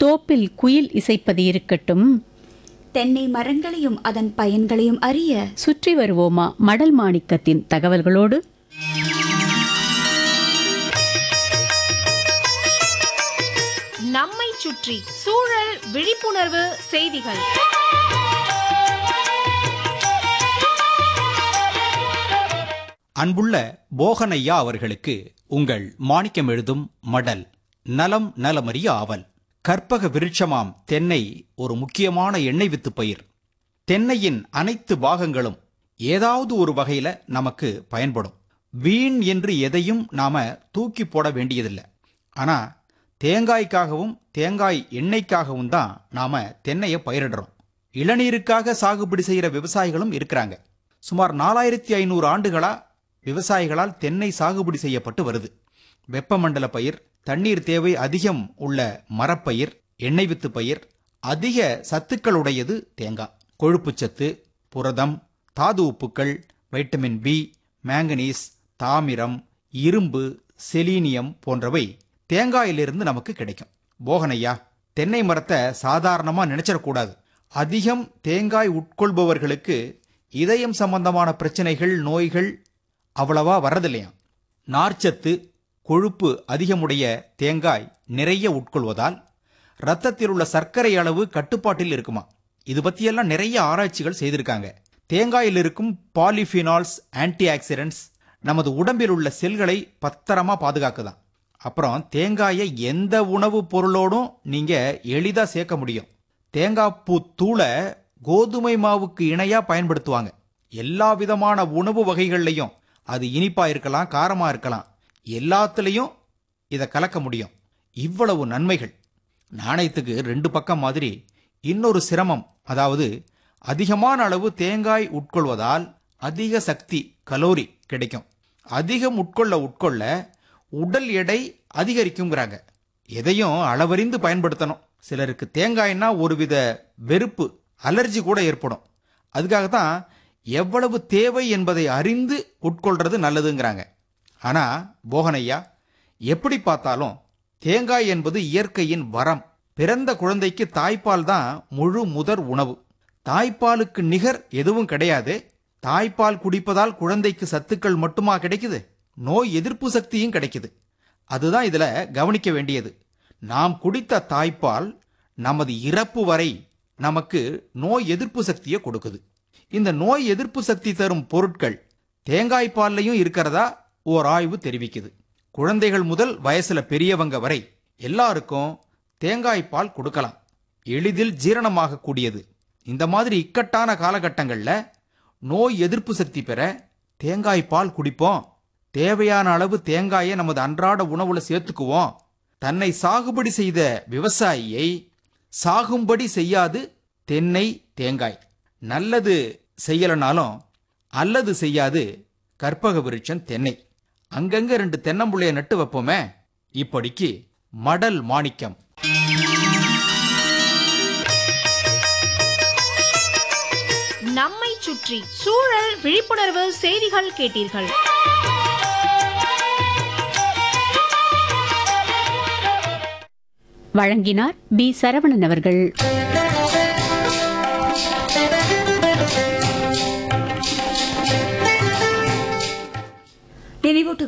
தோப்பில் குயில் இசைப்பது இருக்கட்டும் தென்னை மரங்களையும் அதன் பயன்களையும் அறிய சுற்றி வருவோமா மடல் மாணிக்கத்தின் தகவல்களோடு நம்மை சுற்றி சூழல் விழிப்புணர்வு செய்திகள் அன்புள்ள போகனையா அவர்களுக்கு உங்கள் மாணிக்கம் எழுதும் மடல் நலம் நலமறிய ஆவல் கற்பக விருட்சமாம் தென்னை ஒரு முக்கியமான எண்ணெய் வித்து பயிர் தென்னையின் அனைத்து பாகங்களும் ஏதாவது ஒரு வகையில நமக்கு பயன்படும் வீண் என்று எதையும் நாம தூக்கி போட வேண்டியதில்லை ஆனா தேங்காய்க்காகவும் தேங்காய் எண்ணெய்க்காகவும் தான் நாம தென்னையை பயிரிடுறோம் இளநீருக்காக சாகுபடி செய்யற விவசாயிகளும் இருக்கிறாங்க சுமார் நாலாயிரத்தி ஐநூறு ஆண்டுகளா விவசாயிகளால் தென்னை சாகுபடி செய்யப்பட்டு வருது வெப்பமண்டல பயிர் தண்ணீர் தேவை அதிகம் உள்ள மரப்பயிர் எண்ணெய் வித்து பயிர் அதிக சத்துக்களுடையது தேங்காய் கொழுப்புச்சத்து புரதம் தாது உப்புக்கள் வைட்டமின் பி மேங்கனீஸ் தாமிரம் இரும்பு செலீனியம் போன்றவை தேங்காயிலிருந்து நமக்கு கிடைக்கும் போகனையா தென்னை மரத்தை சாதாரணமா நினைச்சிடக்கூடாது அதிகம் தேங்காய் உட்கொள்பவர்களுக்கு இதயம் சம்பந்தமான பிரச்சனைகள் நோய்கள் அவ்வளவா வர்றதில்லையாம் நார்ச்சத்து கொழுப்பு அதிகமுடைய தேங்காய் நிறைய உட்கொள்வதால் ரத்தத்தில் உள்ள சர்க்கரை அளவு கட்டுப்பாட்டில் இருக்குமா இது பத்தியெல்லாம் நிறைய ஆராய்ச்சிகள் செய்திருக்காங்க தேங்காயில் இருக்கும் பாலிஃபினால்ஸ் ஆன்டி ஆக்சிடென்ட்ஸ் நமது உடம்பில் உள்ள செல்களை பத்திரமா பாதுகாக்குதாம் அப்புறம் தேங்காயை எந்த உணவுப் பொருளோடும் நீங்க எளிதா சேர்க்க முடியும் தேங்காய் பூ தூளை கோதுமை மாவுக்கு இணையா பயன்படுத்துவாங்க எல்லா விதமான உணவு வகைகள்லையும் அது இனிப்பா இருக்கலாம் காரமா இருக்கலாம் எல்லாத்துலயும் இதை கலக்க முடியும் இவ்வளவு நன்மைகள் நாணயத்துக்கு ரெண்டு பக்கம் மாதிரி இன்னொரு சிரமம் அதாவது அதிகமான அளவு தேங்காய் உட்கொள்வதால் அதிக சக்தி கலோரி கிடைக்கும் அதிகம் உட்கொள்ள உட்கொள்ள உடல் எடை அதிகரிக்குங்கிறாங்க எதையும் அளவறிந்து பயன்படுத்தணும் சிலருக்கு தேங்காய்னா ஒருவித வெறுப்பு அலர்ஜி கூட ஏற்படும் அதுக்காக தான் எவ்வளவு தேவை என்பதை அறிந்து உட்கொள்றது நல்லதுங்கிறாங்க ஆனா போகனையா எப்படி பார்த்தாலும் தேங்காய் என்பது இயற்கையின் வரம் பிறந்த குழந்தைக்கு தாய்ப்பால் தான் முழு முதற் உணவு தாய்ப்பாலுக்கு நிகர் எதுவும் கிடையாது தாய்ப்பால் குடிப்பதால் குழந்தைக்கு சத்துக்கள் மட்டுமா கிடைக்குது நோய் எதிர்ப்பு சக்தியும் கிடைக்குது அதுதான் இதுல கவனிக்க வேண்டியது நாம் குடித்த தாய்ப்பால் நமது இறப்பு வரை நமக்கு நோய் எதிர்ப்பு சக்தியை கொடுக்குது இந்த நோய் எதிர்ப்பு சக்தி தரும் பொருட்கள் தேங்காய் பால்லையும் இருக்கிறதா ஓர் ஆய்வு தெரிவிக்குது குழந்தைகள் முதல் வயசுல பெரியவங்க வரை எல்லாருக்கும் தேங்காய் பால் கொடுக்கலாம் எளிதில் ஜீரணமாக கூடியது இந்த மாதிரி இக்கட்டான காலகட்டங்கள்ல நோய் எதிர்ப்பு சக்தி பெற தேங்காய் பால் குடிப்போம் தேவையான அளவு தேங்காயை நமது அன்றாட உணவுல சேர்த்துக்குவோம் தன்னை சாகுபடி செய்த விவசாயியை சாகும்படி செய்யாது தென்னை தேங்காய் நல்லது செய்யலனாலும் அல்லது செய்யாது கற்பக விருட்சம் தென்னை அங்கங்க ரெண்டு தென்னம்புள்ளைய நட்டு வைப்போமே இப்படிக்கு மடல் மாணிக்கம் நம்மை சுற்றி சூழல் விழிப்புணர்வு செய்திகள் கேட்டீர்கள் வழங்கினார் பி சரவணன் அவர்கள்